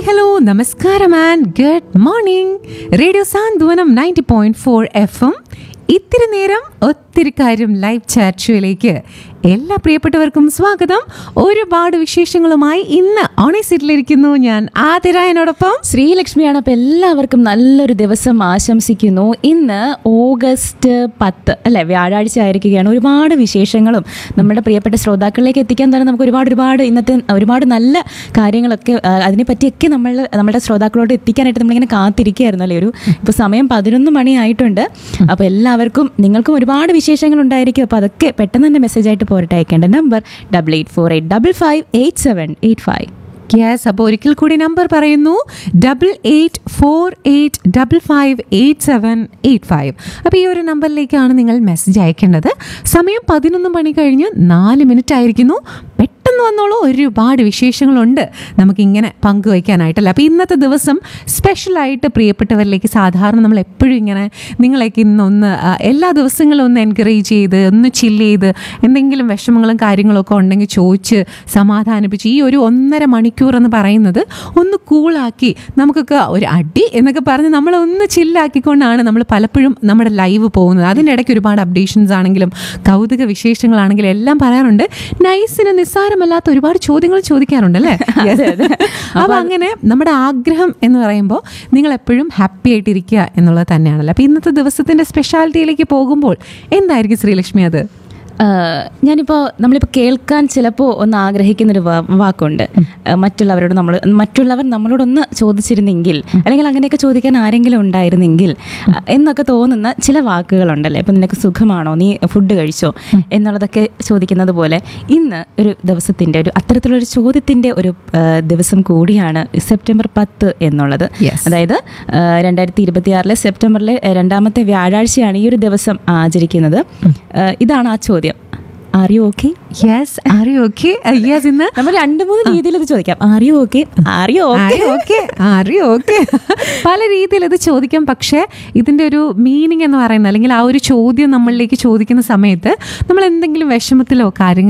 Hi hello നമസ്കാരം and good morning radio Santhwanam ninety point four F M ഇത്തിരി നേരം ഒത്തിരി കാര്യം ലൈവ് ചാറ്റ് ഷോയിലേക്ക് എല്ലാ പ്രിയപ്പെട്ടവർക്കും സ്വാഗതം ഒരുപാട് വിശേഷങ്ങളുമായി ഇന്ന് ഓണേസിറ്റിലിരിക്കുന്നു ഞാൻ ആതിരായനോടൊപ്പം ശ്രീലക്ഷ്മിയാണ് അപ്പോൾ എല്ലാവർക്കും നല്ലൊരു ദിവസം ആശംസിക്കുന്നു ഇന്ന് ഓഗസ്റ്റ് പത്ത് അല്ലെ വ്യാഴാഴ്ച ആയിരിക്കുകയാണ് ഒരുപാട് വിശേഷങ്ങളും നമ്മുടെ പ്രിയപ്പെട്ട ശ്രോതാക്കളിലേക്ക് എത്തിക്കാൻ തന്നെ നമുക്ക് ഒരുപാട് ഒരുപാട് ഇന്നത്തെ ഒരുപാട് നല്ല കാര്യങ്ങളൊക്കെ ആ, അതിനെപ്പറ്റിയൊക്കെ നമ്മൾ നമ്മുടെ ശ്രോതാക്കളോട് എത്തിക്കാനായിട്ട് നമ്മളിങ്ങനെ കാത്തിരിക്കുകയായിരുന്നു അല്ലേ ഒരു ഇപ്പോൾ സമയം പതിനൊന്ന് മണിയായിട്ടുണ്ട് അപ്പോൾ എല്ലാവർക്കും നിങ്ങൾക്കും ഒരുപാട് വിശേഷങ്ങൾ ഉണ്ടായിരിക്കും അപ്പോൾ അതൊക്കെ പെട്ടെന്ന് തന്നെ മെസ്സേജ് ആയിട്ട് പോരട്ടെ അയക്കേണ്ട number double eight four eight double five eight seven eight five yes അപ്പോൾ ഒരിക്കൽ കൂടി നമ്പർ പറയുന്നു double eight four eight double five eight seven eight five അപ്പോൾ ഈ ഒരു നമ്പറിലേക്കാണ് നിങ്ങൾ മെസ്സേജ് അയക്കേണ്ടത് സമയം പതിനൊന്ന് മണി കഴിഞ്ഞ് നാല് മിനിറ്റ് ആയിരിക്കുന്നു പെട്ടെന്ന് വന്നോളൂ ഒരുപാട് വിശേഷങ്ങളുണ്ട് നമുക്കിങ്ങനെ പങ്കുവയ്ക്കാനായിട്ടല്ല അപ്പോൾ ഇന്നത്തെ ദിവസം സ്പെഷ്യലായിട്ട് പ്രിയപ്പെട്ടവരിലേക്ക് സാധാരണ നമ്മൾ എപ്പോഴും ഇങ്ങനെ നിങ്ങളേക്ക് ഇന്നൊന്ന് ആ, എല്ലാ ദിവസങ്ങളും ഒന്ന് എൻകറേജ് ചെയ്ത് ഒന്ന് ചില്ല് ചെയ്ത് എന്തെങ്കിലും വിഷമങ്ങളും കാര്യങ്ങളൊക്കെ ഉണ്ടെങ്കിൽ ചോദിച്ച് സമാധാനിപ്പിച്ച് ഈ ഒരു ഒന്നര മണിക്കൂർ എന്ന് പറയുന്നത് ഒന്ന് കൂളാക്കി നമുക്കൊക്കെ ഒരു അടി എന്നൊക്കെ പറഞ്ഞ് നമ്മളെ ഒന്ന് ചില്ലാക്കിക്കൊണ്ടാണ് നമ്മൾ പലപ്പോഴും നമ്മുടെ ലൈവ് പോകുന്നത് അതിനിടയ്ക്ക് ഒരുപാട് അപ്ഡേഷൻസ് ആണെങ്കിലും കൗതുക വിശേഷങ്ങളാണെങ്കിലും എല്ലാം പറയാറുണ്ട് നൈസിന് നിസ്സാരമല്ലാത്ത ഒരുപാട് ചോദ്യങ്ങൾ ചോദിക്കാറുണ്ട് അല്ലേ അപ്പൊ അങ്ങനെ നമ്മുടെ ആഗ്രഹം എന്ന് പറയുമ്പോൾ നിങ്ങൾ എപ്പോഴും ഹാപ്പി ആയിട്ടിരിക്കുക എന്നുള്ളത് തന്നെയാണല്ലോ അപ്പൊ ഇന്നത്തെ ദിവസത്തിന്റെ സ്പെഷ്യാലിറ്റിയിലേക്ക് പോകുമ്പോൾ എന്തായിരിക്കും ശ്രീലക്ഷ്മി അത് ആഹ് ഞാനിപ്പോൾ നമ്മളിപ്പോൾ കേൾക്കാൻ ചിലപ്പോൾ ഒന്ന് ആഗ്രഹിക്കുന്നൊരു വാ- വാക്കുണ്ട് ആഹ് മറ്റുള്ളവരോട് നമ്മൾ മറ്റുള്ളവർ നമ്മളോടൊന്ന് ചോദിച്ചിരുന്നെങ്കിൽ അല്ലെങ്കിൽ അങ്ങനെയൊക്കെ ചോദിക്കാൻ ആരെങ്കിലും ഉണ്ടായിരുന്നെങ്കിൽ ആഹ് എന്നൊക്കെ തോന്നുന്ന ചില വാക്കുകളുണ്ടല്ലേ ഇപ്പം നിനക്ക് സുഖമാണോ നീ ഫുഡ് കഴിച്ചോ എന്നുള്ളതൊക്കെ ചോദിക്കുന്നത് പോലെ ഇന്ന് ഒരു ദിവസത്തിൻ്റെ ഒരു അത്തരത്തിലൊരു ചോദ്യത്തിൻ്റെ ഒരു ആഹ് ദിവസം കൂടിയാണ് സെപ്റ്റംബർ പത്ത് എന്നുള്ളത് Yes. അതായത് രണ്ടായിരത്തി ഇരുപത്തി ആറിലെ സെപ്റ്റംബറിലെ ഏഹ്, രണ്ടാമത്തെ വ്യാഴാഴ്ചയാണ് ഈ ഒരു ദിവസം ആചരിക്കുന്നത് ഏഹ്, ഇതാണ് ആ ചോദ്യം are you okay yes are you okay yes ഇന്ന് നമ്മൾ രണ്ട് മൂന്ന് രീതിയിൽ ഇത് ചോദിക്കാം are you okay are you okay okay അറിയോ ഓക്കെ പല രീതിയിൽ ഇത് ചോദിക്കാം പക്ഷേ ഇതിൻ്റെ ഒരു മീനിങ് എന്ന് പറയുന്നത് അല്ലെങ്കിൽ ആ ഒരു ചോദ്യം നമ്മളിലേക്ക് ചോദിക്കുന്ന സമയത്ത് നമ്മൾ എന്തെങ്കിലും വിഷമത്തിലോ കാര്യങ്ങൾ